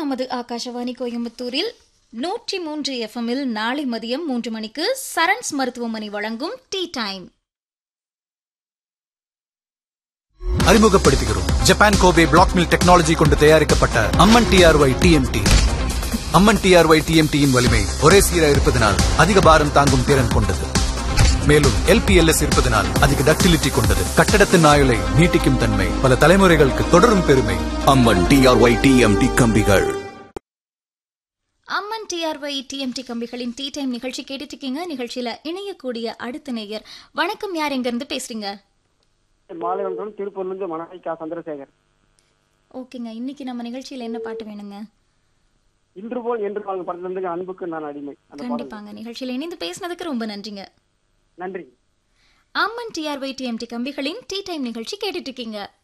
நமது ஆகாஷவாணி கோயம்புத்தூரில் நூற்றி மூன்று எஃப்எம்மில் நாளை மதியம் மூன்று மணிக்கு சரண்ஸ் மருத்துவமனை வழங்கும் டீ டைம் அறிமுகப்படுத்துகிறோம் Japan Kobe black mill technology கொண்டு தயாரிக்கப்பட்ட Amman TRY TMT Amman TRY டிஎம்டியின் வலிமை ஒரே சீராக இருப்பதனால் அதிக பாரம் தாங்கும் திறன் கொண்டது மேலும் எல்பிஎல்எஸ் இருப்பதனால் அதிக டக்டிலிட்டி கொண்டது கட்டடத்தின் ஆயுளை நீட்டிக்கும் தன்மை பல தலைமுறைகளுக்கு தொடரும் பெருமை அம்மன் டிஆர்ஒய் டிஎம்டி கம்பிகள் அம்மன் டிஆர்ஒய் டிஎம்டி கம்பிகளின் டீ டைம் நிகழ்ச்சி கேட்டுட்டு இருக்கீங்க நிகழ்ச்சியில இணையக்கூடிய அடுத்த நேயர் வணக்கம் யார் எங்க இருந்து பேசுறீங்க மாலை வணக்கம் திருப்பூர்லேருந்து மனைவிக்கா சந்திரசேகர் ஓகேங்க இன்னைக்கு நம்ம நிகழ்ச்சியில என்ன பாட்டு வேணுங்க இன்று போல் என்று வாழ்ந்த படத்துலேருந்து அன்புக்கு நான் அடிமை அந்த பாடல் கண்டிப்பாங்க நிகழ்ச்சியில இணைந்து பேசினதுக்கு ரொம்ப நன்றிங்க நன்றி அம்மன் டிஆர்ஒய் டிஎம்டி கம்பிகளின் டீ டைம் நிகழ்ச்சி கேட்டுட்டு இருக்கீங்க